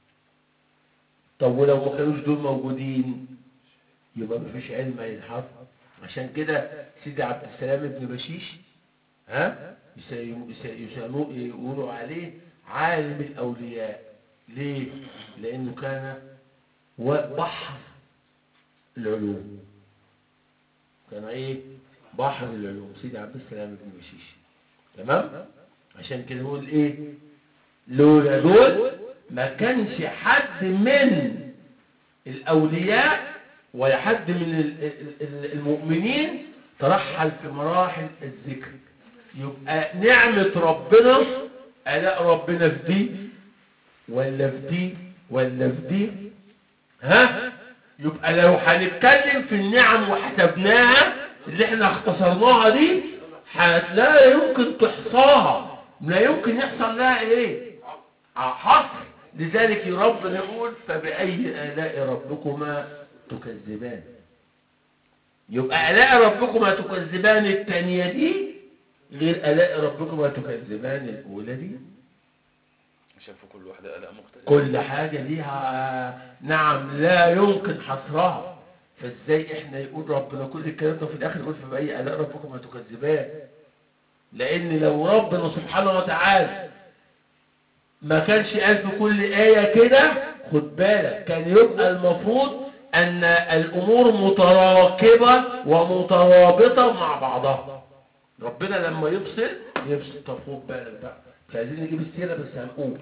طب ولو ما كانوش دول موجودين يبقى مفيش علم هيتحط عشان كده سيدي عبد السلام ابن بشيش ها يسمو- يس- يسموه يقولوا عليه عالم الاولياء ليه لانه كان و- بحر العلوم كان ايه بحر العلوم سيدي عبد السلام ابن بشيش تمام عشان كده نقول ايه لولا دول ما كانش حد من الاولياء ولا حد من ال- ال- ال- المؤمنين ترحل في مراحل الذكر يبقى نعمة ربنا ألاء ربنا في دي ولا في دي ولا في دي ها يبقى لو هنتكلم في النعم وحسبناها اللي احنا اختصرناها دي هت- لا يمكن تحصاها لا يمكن يحصل لها ايه حصر لذلك ربنا يقول فبأي آلاء ربكما تكذبان يبقى آلاء ربكما تكذبان الثانية دي غير آلاء ربكما تكذبان الأولى دي عشان في كل واحدة أداء مختلف كل حاجة ليها نعم لا يمكن حصرها فازاي احنا يقول ربنا كل الكلام ده في الاخر يقول فبأي آلاء ربكما تكذبان لان لو ربنا سبحانه وتعالى ما كانش قال في كل آية كده خد بالك كان يبقى المفروض أن الأمور متراكبة ومترابطة مع بعضها ربنا لما يفصل يفصل طب خد بالك بقى مش عايزين نجيب السيرة بس هنقول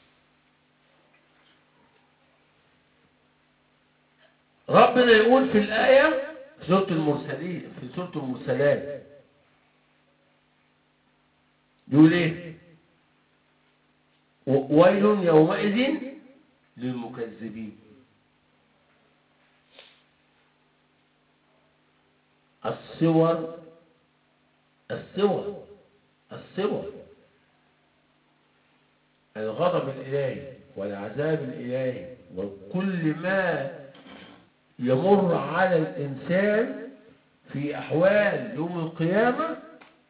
ربنا يقول في الآية في سورة المرسلين في سورة المرسلات يقول ايه و- ويل يومئذ للمكذبين الصور الصور الصور الغضب الإلهي والعذاب الإلهي وكل ما يمر على الإنسان في أحوال يوم القيامة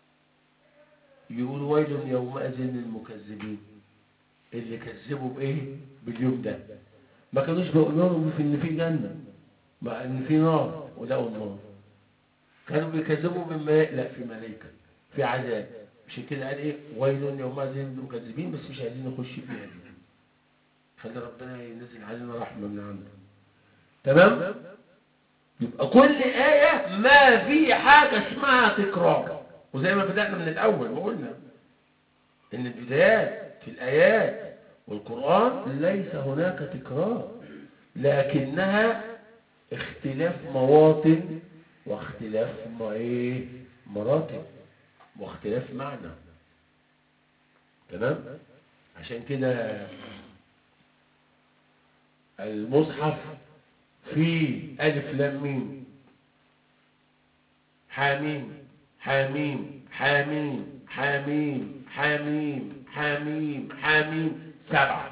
يقول ويل يومئذ للمكذبين اللي كذبوا بإيه باليوم ده ما كانوش بيؤمنوا في إن في جنة مع إن في نار ولقوا النار كانوا بيكذبوا بالماء لا في ملائكة في عذاب عشان كده قال ايه ويل يومئذ للمكذبين بس مش عايزين نخش فيها دي خلي ربنا ينزل علينا رحمة من عنده تمام يبقى كل آية ما في حاجة اسمها تكرار وزي ما بدأنا من الأول وقلنا إن البدايات في الآيات والقرآن ليس هناك تكرار لكنها اختلاف مواطن واختلاف ما ايه مراتب واختلاف معنى تمام عشان كده المصحف فيه ألف لام ميم حاميم حاميم حاميم حاميم حاميم حاميم حاميم سبعة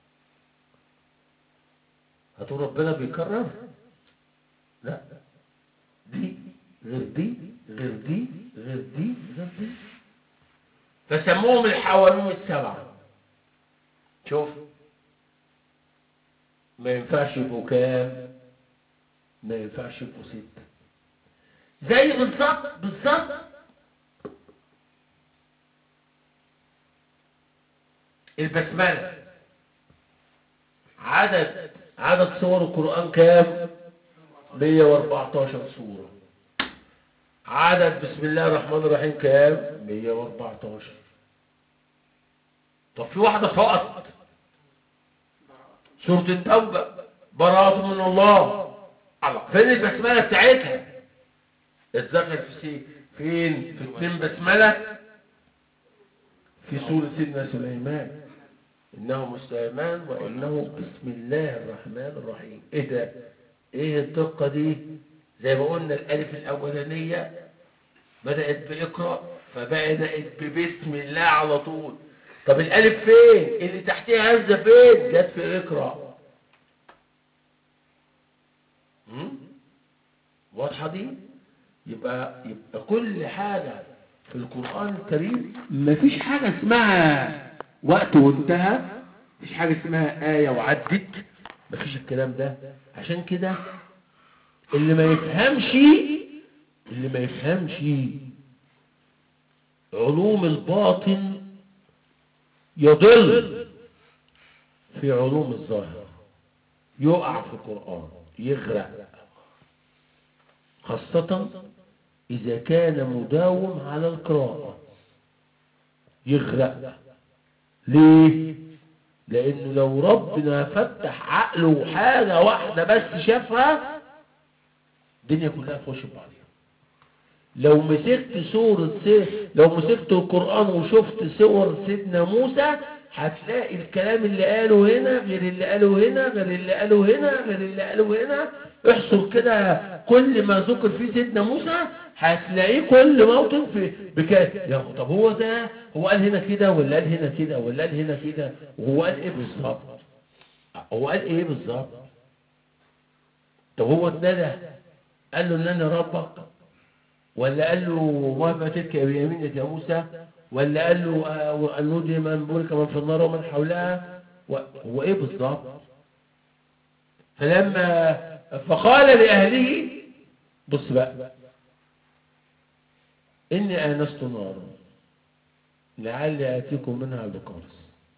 هتقول ربنا بيكرر لا دي غير دي غير دي غير دي غير دي فسموهم الحواميم السبعة شوف ما ينفعش يبقوا كام ما ينفعش يبقوا ستة زي بالظبط بالظبط البسملة عدد عدد سور القرآن كام 114 سورة عدد بسم الله الرحمن الرحيم كام 114 طب في واحدة فقط سورة التوبة براءة من الله الله فين البسملة بتاعتها اتذكر في سي فين في اتنين بسملة في سورة سيدنا سليمان إنه مش سليمان وإنه بسم الله الرحمن الرحيم إيه ده إيه الدقة دي زي ما قلنا الألف الأولانية بدأت بإقرأ فبدأت ببسم الله على طول طب الألف فين اللي تحتها همزة فين جت في إقرأ هم؟ واضحة دي يبقى يبقى كل حاجة في القرآن الكريم مفيش حاجة اسمها وقت وانتهى مفيش حاجة اسمها آية وعدت مفيش الكلام ده عشان كده اللي ما يفهمش اللي ما يفهمش علوم الباطن يضل في علوم الظاهر يقع في القرآن يغرق خاصة إذا كان مداوم على القراءة يغرق ليه؟ لأنه لو ربنا فتح عقله حاجة واحدة بس شافها الدنيا كلها تخش في بعضها لو مسكت سورة سي... لو مسكت القرآن وشفت صور سيدنا موسى هتلاقي الكلام اللي قاله هنا غير اللي قاله هنا غير اللي قاله هنا غير اللي قاله هنا احصل كده كل ما ذكر فيه سيدنا موسى هتلاقيه كل موطن في بكاء يا طب هو ده هو قال هنا كده ولا قال هنا كده ولا قال هنا كده وهو قال ايه بالظبط هو قال ايه بالظبط طب هو اتندى قال له ان انا ربك ولا قال له ما فاتتك بيمينك يا موسى ولا قال له آه، أن نودي من بورك من في النار ومن حولها و- هو ايه بالظبط فلما فقال لأهله بص بقى إني آنست نارا لعلي آتيكم منها بقرص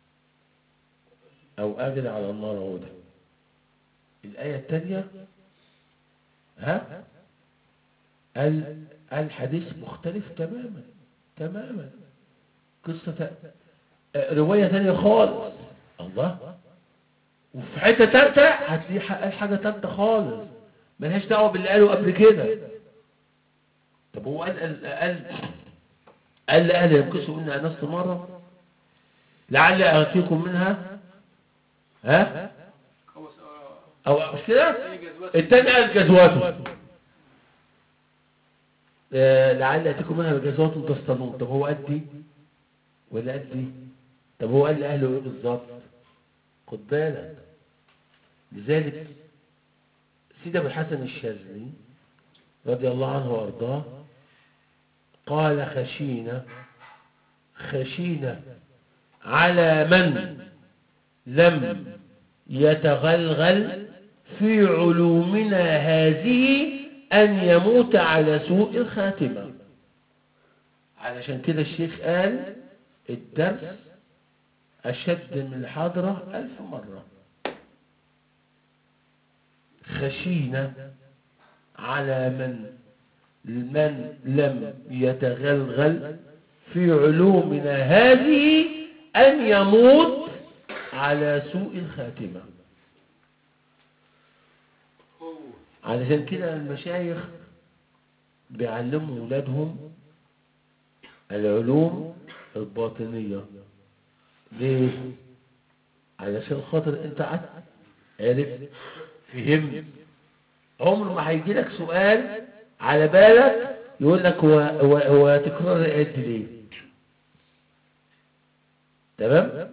أو أجد على النار هدى الآية الثانية ها ال- الحديث مختلف تماما تماما قصة آه، رواية ثانية خالص الله وفي حتة تالتة هتلاقيه قال حاجة تالتة خالص ملهاش دعوة باللي قاله قبل كده طب هو قال قال قال, قال لأهل ينقصوا إن أنست مرة لعلي أعطيكم منها ها هو س- آه، أو مش كده في جذوات التاني قال جزواته آه، لعل أتيكم منها بجزوات تصطادون طب هو قال دي ولا قال دي طب هو قال لأهله إيه بالظبط خد بالك لذلك سيدي أبو الحسن الشاذلي رضي الله عنه وأرضاه قال خشينا خشينا على من لم يتغلغل في علومنا هذه أن يموت على سوء الخاتمة علشان كده الشيخ قال الدرس أشد من الحضرة ألف مرة خشينا على من من لم يتغلغل في علومنا هذه أن يموت على سوء الخاتمة هو علشان كده المشايخ بيعلموا ولادهم العلوم الباطنية ليه؟ علشان خاطر انت عارف عارف فهمت عمر ما هيجي لك سؤال على بالك يقول لك هو هو هو تكرار الآيات دي ليه؟ تمام؟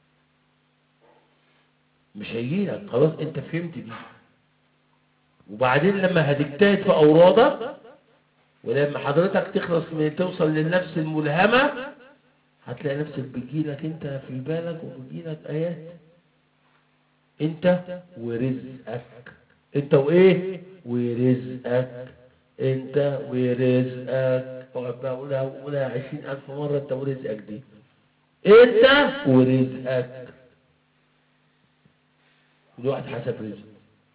مش هيجي لك خلاص انت فهمت دي وبعدين لما هتجتهد في أورادك ولما حضرتك تخلص من توصل للنفس الملهمة هتلاقي نفسك بيجيلك انت في بالك وبيجيلك آيات انت ورزقك انت وايه ورزقك انت ورزقك اقعد بقى قولها قولها عشرين الف مرة انت ورزقك دي انت ورزقك كل واحد حسب رزقه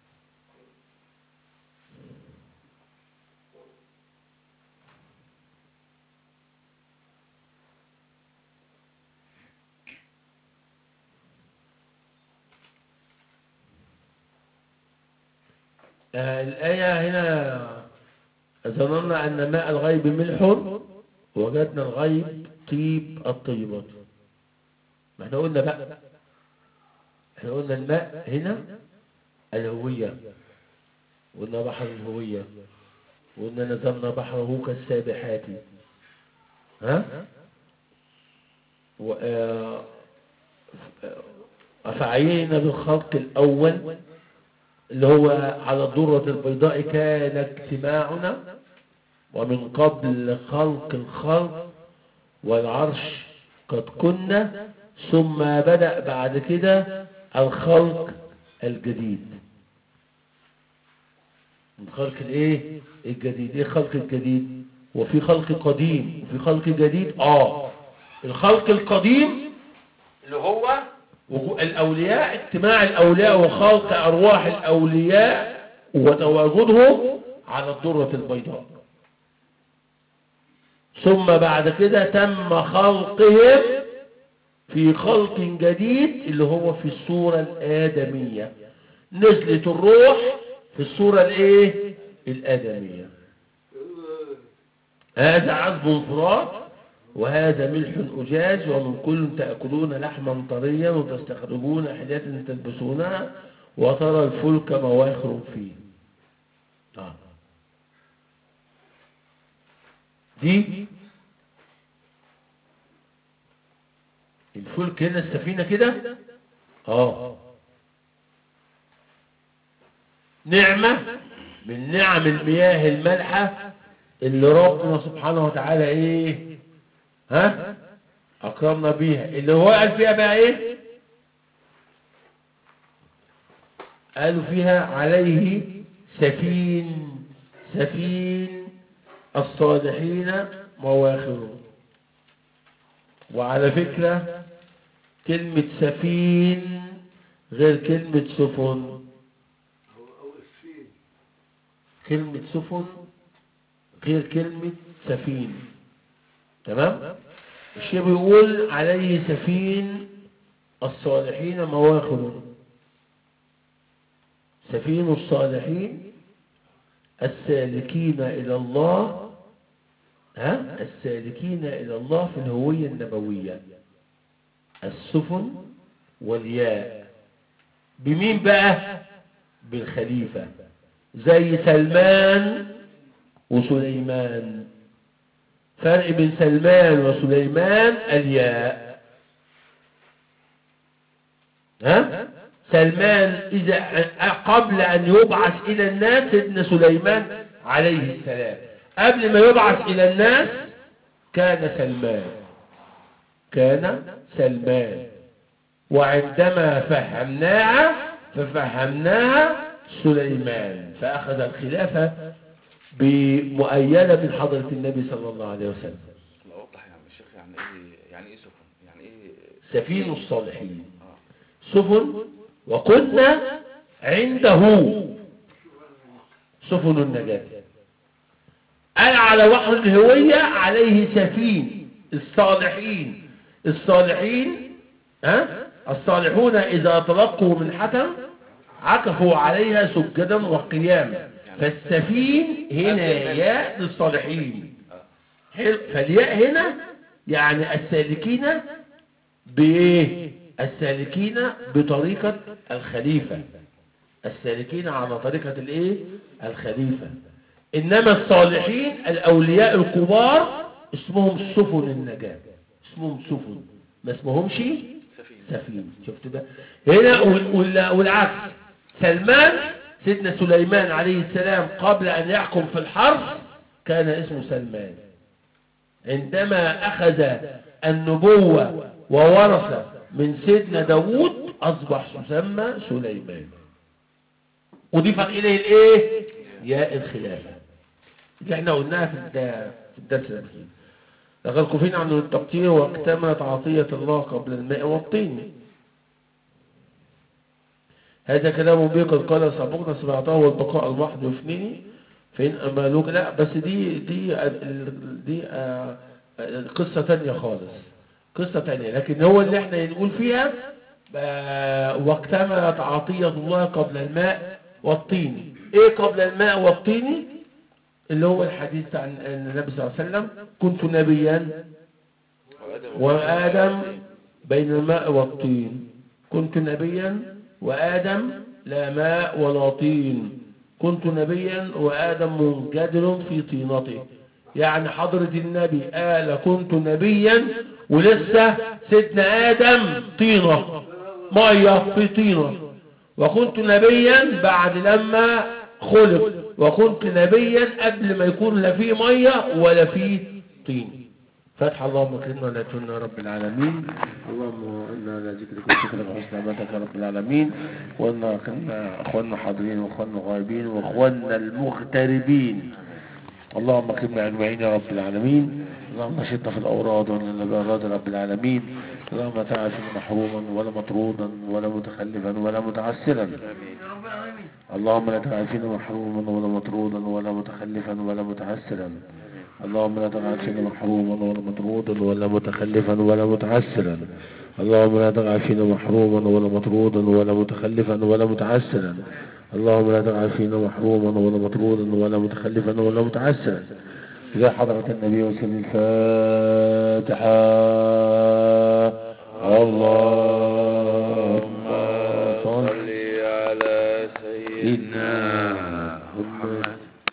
آه، الآية هنا ظننا أن ماء الغيب ملح وجدنا الغيب طيب الطيبات ما احنا قلنا بقى احنا قلنا الماء هنا الهوية قلنا بحر الهوية وقلنا نزلنا بحره كالسابحات ها و- آه، أفعينا بالخلق الأول اللي هو على الضرة البيضاء كان اجتماعنا ومن قبل خلق الخلق والعرش قد كنا ثم بدأ بعد كده الخلق الجديد الخلق الايه الجديد ايه خلق الجديد وفي خلق قديم وفي خلق جديد اه الخلق القديم اللي هو وجو- الأولياء اجتماع الأولياء وخلق أرواح الأولياء وتواجدهم على الدرة البيضاء ثم بعد كده تم خلقهم في خلق جديد اللي هو في الصورة الآدمية نزلت الروح في الصورة الايه الآدمية هذا عذب فرات وهذا ملح أجاج ومن كل تأكلون لحما طريا وتستخرجون حلية تلبسونها وترى الفلك مواخر فيه آه. دي الفلك هنا السفينة كده اه نعمة من نعم المياه المالحة اللي ربنا سبحانه وتعالى ايه ها اكرمنا بيها اللي هو قال فيها بقى ايه قالوا فيها عليه سفين سفين الصالحين مواخر وعلى فكرة كلمة سفين غير كلمة سفن كلمة سفن غير كلمة سفين تمام الشيء بيقول عليه سفين الصالحين مواخر سفين الصالحين السالكين إلى الله ها السالكين إلى الله في الهوية النبوية السفن والياء بمين بقى بالخليفة زي سلمان وسليمان فرق بين سلمان وسليمان الياء ها سلمان إذا قبل أن يبعث إلى الناس سيدنا سليمان عليه السلام قبل ما يبعث إلى الناس كان سلمان كان سلمان وعندما فهمناها ففهمناها سليمان فأخذ الخلافة بمؤيدة من حضرة النبي صلى الله عليه وسلم ما اوضح يا عم الشيخ يعني ايه يعني ايه سفن يعني ايه سفين الصالحين اه سفن وكنا عنده سفن النجاة قال على بحر الهوية عليه سفين الصالحين الصالحين ها الصالحون إذا تلقوا من حكم عكفوا عليها سجدا وقياما فالسفين هنا ياء للصالحين حلو. فالياء هنا يعني السالكين بإيه السالكين بطريقة الخليفة السالكين على طريقة الايه الخليفة انما الصالحين الاولياء الكبار اسمهم سفن النجاة اسمهم سفن ما اسمهمش سفينة سفين شفت بقى هنا وال- وال- والعكس سلمان سيدنا سليمان عليه السلام قبل ان يحكم في الحرب كان اسمه سلمان عندما اخذ النبوة وورث من سيدنا داود أصبح يسمى سليمان أضيفت إليه الإيه؟ ياء الخلافة اللي احنا قلناها في الد- في الدرس الأخير لقد كفينا عن التقطير واكتملت عطية الله قبل الماء والطين هذا كلام به قد قال سبقنا سمعته والبقاء المحض يفنني فإن أمالوك لا بس دي دي دي آه، آه، قصة تانية خالص قصة تانية لكن هو اللي احنا نقول فيها آه، واكتملت عطية الله قبل الماء والطين ايه قبل الماء والطين اللي هو الحديث عن النبي صلى الله عليه وسلم كنت نبيا وآدم بين الماء والطين كنت نبيا وآدم لا ماء ولا طين كنت نبيا وآدم منجدر في طينته يعني حضرة النبي قال كنت نبيا ولسه سيدنا آدم طينة مية في طينة وكنت نبيا بعد لما خلق وكنت نبيا قبل ما يكون لا فيه مية ولا فيه طين فتح اللهم كرمنا لا تهنا يا رب العالمين اللهم انا على ذكرك وشكرك وحسن عبادتك يا رب العالمين وانا كنا اخواننا حاضرين واخواننا غائبين واخواننا المغتربين اللهم كرمنا اجمعين يا رب العالمين اللهم شدنا في الاوراد ولا باوراد رب العالمين اللهم تعال فينا محروما ولا مطرودا ولا متخلفا ولا متعسرا يا رب العالمين اللهم لا تجعل فينا محروما ولا مطرودا ولا متخلفا ولا متعسرا اللهم لا تجعل فينا محروما ولا مطرودا ولا متخلفا ولا متعسرا اللهم لا تجعل فينا محروما ولا مطرودا ولا متخلفا ولا متعسرا اللهم لا تجعل فينا محروما ولا مطرودا ولا متخلفا ولا متعسرا إذا حضرة النبي وسلم الفاتحة اللهم صل صل على سيدنا